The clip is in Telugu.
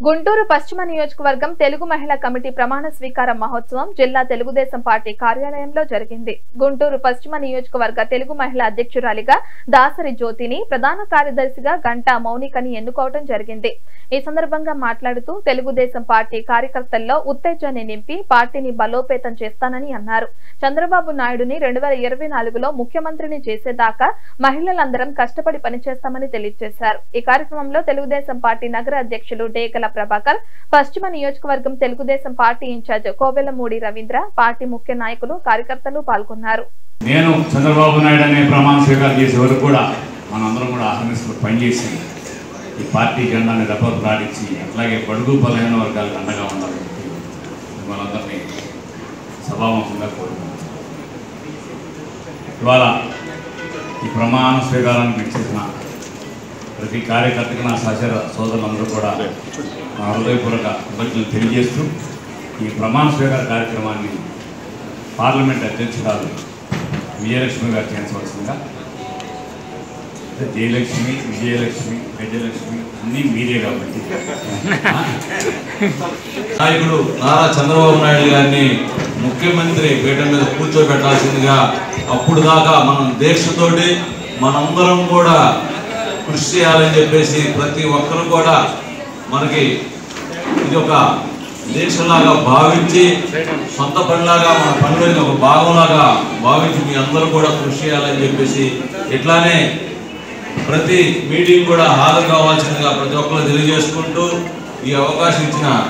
గుంటూరు పశ్చిమ నియోజకవర్గం తెలుగు మహిళా కమిటీ ప్రమాణ స్వీకార మహోత్సవం జిల్లా తెలుగుదేశం పార్టీ కార్యాలయంలో జరిగింది గుంటూరు పశ్చిమ నియోజకవర్గ తెలుగు మహిళా అధ్యక్షురాలిగా దాసరి జ్యోతిని ప్రధాన కార్యదర్శిగా గంటా మౌనికని ఎన్నుకోవడం జరిగింది ఈ సందర్భంగా మాట్లాడుతూ తెలుగుదేశం పార్టీ కార్యకర్తల్లో ఉత్తేజాన్ని నింపి పార్టీని బలోపేతం చేస్తానని అన్నారు చంద్రబాబు నాయుడుని రెండు వేల ఇరవై నాలుగులో ముఖ్యమంత్రిని చేసేదాకా మహిళలందరం కష్టపడి పనిచేస్తామని తెలియజేశారు ఈ కార్యక్రమంలో తెలుగుదేశం పార్టీ నగర అధ్యక్షులు డేకల ప్రభాకర్ పశ్చిమ నియోజకవర్గం Telugudesam party incharge Kovelamudi Ravindra party ముఖ్య నాయకులు కార్యకర్తలు పాల్గొన్నారు నేను చంద్రబాబు నాయుడు అనే ప్రమాణ స్వీకారం చేసే వరకు కూడా మనందరం కూడా ఆహ్వానిస్తూ పనిచేసి ఈ పార్టీ జెండాని రెపలు ప్రాడించి అట్లాగే బడుగు బలహీన వర్గాలకు అండగా ఉండాలని చెప్పి మిమ్మల్ని అందరినీ సభాముఖంగా కోరుకుంటున్నాను ఇవాళ ఈ ప్రమాణ స్వీకారానికి ఇచ్చేసిన ప్రతి కార్యకర్తకి నా సహచర సోదరులందరూ కూడా నా హృదయపూర్వక కృతజ్ఞతలు తెలియజేస్తూ ఈ ప్రమాణ స్వీకార కార్యక్రమాన్ని పార్లమెంట్ అధ్యక్షురాలు విజయలక్ష్మి గారు చేయించవలసిందిగా అంటే జయలక్ష్మి విజయలక్ష్మి గజలక్ష్మి అన్నీ మీరే కాబట్టి నాయకుడు నారా చంద్రబాబు నాయుడు గారిని ముఖ్యమంత్రి పీఠ మీద కూర్చోబెట్టాల్సిందిగా అప్పుడు దాకా మనం దీక్షతోటి మనందరం కూడా కృషి చేయాలని చెప్పేసి ప్రతి ఒక్కరు కూడా మనకి ఇది ఒక దీక్షలాగా భావించి సొంత పనిలాగా మన పనిలోని ఒక భాగంలాగా భావించి మీ అందరూ కూడా కృషి చేయాలని చెప్పేసి ఇట్లానే ప్రతి మీటింగ్ కూడా హాజరు కావాల్సిందిగా ప్రతి ఒక్కరు తెలియజేసుకుంటూ ఈ అవకాశం ఇచ్చిన